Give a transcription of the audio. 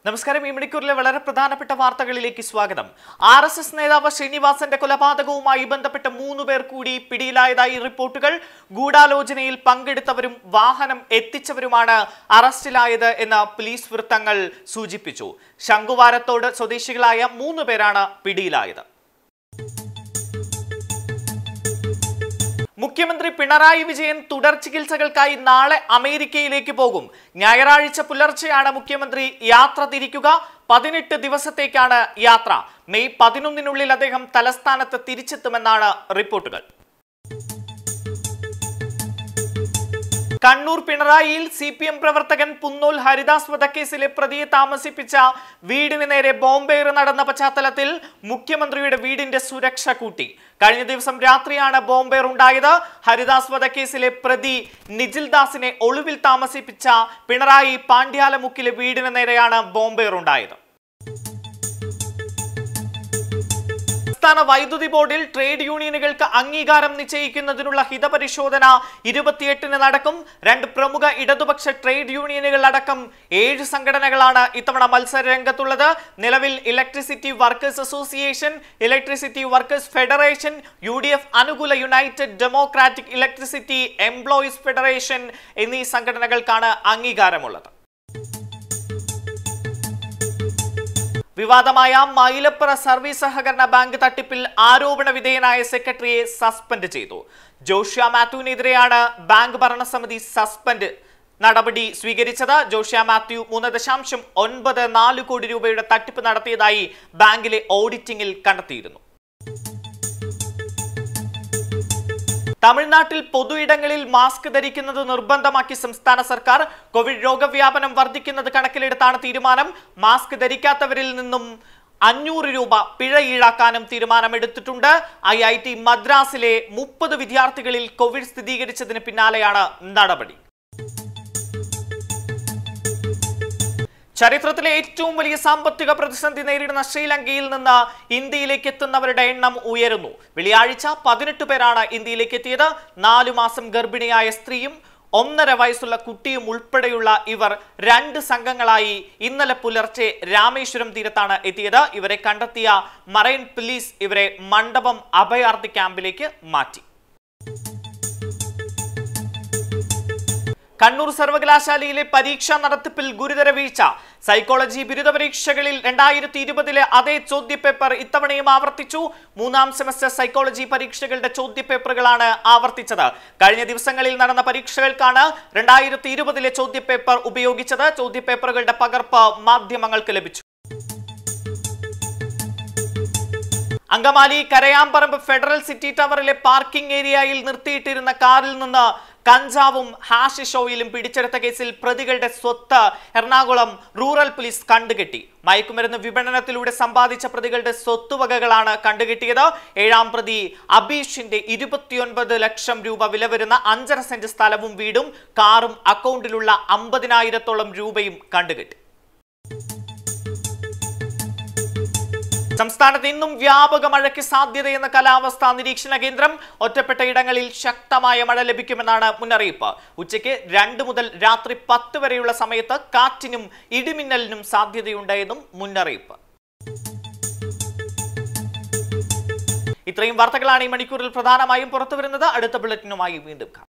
നമസ്കാരം ഈ മണിക്കൂറിലെ വളരെ പ്രധാനപ്പെട്ട വാർത്തകളിലേക്ക് സ്വാഗതം ആർ എസ് എസ് നേതാവ് ശ്രീനിവാസന്റെ കൊലപാതകവുമായി ബന്ധപ്പെട്ട മൂന്ന് പേർ കൂടി പിടിയിലായതായി റിപ്പോർട്ടുകൾ ഗൂഢാലോചനയിൽ പങ്കെടുത്തവരും വാഹനം എത്തിച്ചവരുമാണ് അറസ്റ്റിലായത് എന്ന് പോലീസ് വൃത്തങ്ങൾ സൂചിപ്പിച്ചു ശംഖുവാരത്തോട് സ്വദേശികളായ മൂന്ന് പേരാണ് പിടിയിലായത് മുഖ്യമന്ത്രി പിണറായി വിജയൻ തുടർ ചികിത്സകൾക്കായി നാളെ അമേരിക്കയിലേക്ക് പോകും ഞായറാഴ്ച പുലർച്ചെയാണ് മുഖ്യമന്ത്രി യാത്ര തിരിക്കുക പതിനെട്ട് ദിവസത്തേക്കാണ് യാത്ര മെയ് പതിനൊന്നിനുള്ളിൽ അദ്ദേഹം തലസ്ഥാനത്ത് തിരിച്ചെത്തുമെന്നാണ് റിപ്പോർട്ടുകൾ കണ്ണൂർ പിണറായിയിൽ സി പി എം പ്രവർത്തകൻ പുന്നോൽ ഹരിദാസ് വധക്കേസിലെ പ്രതിയെ താമസിപ്പിച്ച വീടിന് നേരെ ബോംബേറ് നടന്ന പശ്ചാത്തലത്തിൽ മുഖ്യമന്ത്രിയുടെ വീടിന്റെ സുരക്ഷ കൂട്ടി കഴിഞ്ഞ ദിവസം രാത്രിയാണ് ബോംബേർ ഉണ്ടായത് ഹരിദാസ് വധക്കേസിലെ പ്രതി നിജിൽ ദാസിനെ ഒളിവിൽ താമസിപ്പിച്ച പിണറായി പാണ്ഡ്യാലമുക്കിലെ വീടിന് നേരെയാണ് ബോംബേർ ഉണ്ടായത് സംസ്ഥാന വൈദ്യുതി ബോർഡിൽ ട്രേഡ് യൂണിയനുകൾക്ക് അംഗീകാരം നിശ്ചയിക്കുന്നതിനുള്ള ഹിതപരിശോധന ഇരുപത്തിയെട്ടിന് നടക്കും രണ്ട് പ്രമുഖ ഇടതുപക്ഷ ട്രേഡ് യൂണിയനുകൾ അടക്കം ഏഴ് സംഘടനകളാണ് ഇത്തവണ മത്സര രംഗത്തുള്ളത് നിലവിൽ electricity workers association electricity workers federation U D F അനുകൂല united democratic electricity employees federation എന്നീ സംഘടനകൾക്കാണ് അംഗീകാരമുള്ളത് വിവാദമായ മൈലപ്പുറ സർവീസ് സഹകരണ ബാങ്ക് തട്ടിപ്പിൽ ആരോപണ വിധേയനായ സെക്രട്ടറിയെ സസ്പെൻഡ് ചെയ്തു ജോഷ്യ മാത്യുവിനെതിരെയാണ് ബാങ്ക് ഭരണസമിതി സസ്പെൻഡ് നടപടി സ്വീകരിച്ചത് ജോഷ്യ മാത്യു മൂന്ന് ദശാംശം ഒൻപത് നാല് കോടി രൂപയുടെ തട്ടിപ്പ് നടത്തിയതായി ബാങ്കിലെ ഓഡിറ്റിംഗിൽ കണ്ടെത്തിയിരുന്നു തമിഴ്നാട്ടിൽ പൊതുയിടങ്ങളിൽ മാസ്ക് ധരിക്കുന്നത് നിർബന്ധമാക്കി സംസ്ഥാന സർക്കാർ കോവിഡ് രോഗവ്യാപനം വർദ്ധിക്കുന്നത് കണക്കിലെടുത്താണ് തീരുമാനം മാസ്ക് ധരിക്കാത്തവരിൽ നിന്നും അഞ്ഞൂറ് രൂപ പിഴ ഈടാക്കാനും തീരുമാനമെടുത്തിട്ടുണ്ട് ഐ ഐ ടി മദ്രാസിലെ മുപ്പത് വിദ്യാർത്ഥികളിൽ കോവിഡ് സ്ഥിരീകരിച്ചതിന് പിന്നാലെയാണ് നടപടി ചരിത്രത്തിലെ ഏറ്റവും വലിയ സാമ്പത്തിക പ്രതിസന്ധി നേരിടുന്ന ശ്രീലങ്കയിൽ നിന്ന് ഇന്ത്യയിലേക്ക് എത്തുന്നവരുടെ എണ്ണം ഉയരുന്നു വെള്ളിയാഴ്ച പതിനെട്ട് പേരാണ് ഇന്ത്യയിലേക്ക് എത്തിയത് നാലു മാസം ഗർഭിണിയായ സ്ത്രീയും ഒന്നര വയസ്സുള്ള കുട്ടിയും ഉൾപ്പെടെയുള്ള ഇവർ രണ്ട് സംഘങ്ങളായി ഇന്നലെ പുലർച്ചെ രാമേശ്വരം തീരത്താണ് എത്തിയത് ഇവരെ കണ്ടെത്തിയ മറൈൻ പോലീസ് ഇവരെ മണ്ഡപം അഭയാർത്ഥി ക്യാമ്പിലേക്ക് മാറ്റി കണ്ണൂർ സർവകലാശാലയിലെ പരീക്ഷാ നടത്തിപ്പിൽ ഗുരുതര വീഴ്ച സൈക്കോളജി ബിരുദ പരീക്ഷകളിൽ രണ്ടായിരത്തി ഇരുപതിലെ അതേ ചോദ്യപേപ്പർ ഇത്തവണയും ആവർത്തിച്ചു മൂന്നാം സെമസ്റ്റർ സൈക്കോളജി പരീക്ഷകളുടെ ചോദ്യപേപ്പറുകളാണ് ആവർത്തിച്ചത് കഴിഞ്ഞ ദിവസങ്ങളിൽ നടന്ന പരീക്ഷകൾക്കാണ് രണ്ടായിരത്തി ഇരുപതിലെ ചോദ്യപേപ്പർ ഉപയോഗിച്ചത് ചോദ്യപേപ്പറുകളുടെ പകർപ്പ് മാധ്യമങ്ങൾക്ക് ലഭിച്ചു അങ്കമാലി കരയാമ്പറമ്പ് ഫെഡറൽ സിറ്റി ടവറിലെ പാർക്കിംഗ് ഏരിയയിൽ നിർത്തിയിട്ടിരുന്ന കാറിൽ നിന്ന് കഞ്ചാവും ഹാഷിഷ് ഓയിലും പിടിച്ചെടുത്ത കേസിൽ പ്രതികളുടെ സ്വത്ത് എറണാകുളം റൂറൽ പോലീസ് കണ്ടുകെട്ടി മയക്കുമരുന്ന് വിപണനത്തിലൂടെ സമ്പാദിച്ച പ്രതികളുടെ സ്വത്തുവകകളാണ് കണ്ടുകെട്ടിയത് ഏഴാം പ്രതി അബീഷിന്റെ ഇരുപത്തിയൊൻപത് ലക്ഷം രൂപ വില വരുന്ന അഞ്ചര സെന്റ് സ്ഥലവും വീടും കാറും അക്കൗണ്ടിലുള്ള അമ്പതിനായിരത്തോളം രൂപയും കണ്ടുകെട്ടി സംസ്ഥാനത്ത് ഇന്നും വ്യാപക മഴയ്ക്ക് സാധ്യതയെന്ന കാലാവസ്ഥാ നിരീക്ഷണ കേന്ദ്രം ഒറ്റപ്പെട്ട ഇടങ്ങളിൽ ശക്തമായ മഴ ലഭിക്കുമെന്നാണ് മുന്നറിയിപ്പ് ഉച്ചയ്ക്ക് രണ്ട് മുതൽ രാത്രി പത്ത് വരെയുള്ള സമയത്ത് കാറ്റിനും ഇടിമിന്നലിനും സാധ്യതയുണ്ട് എന്നും മുന്നറിയിപ്പ് ഇത്രയും വാർത്തകളാണ് ഈ മണിക്കൂറിൽ പ്രധാനമായും പുറത്തുവരുന്നത് അടുത്ത ബുള്ളറ്റിനുമായി വീണ്ടും കാണാം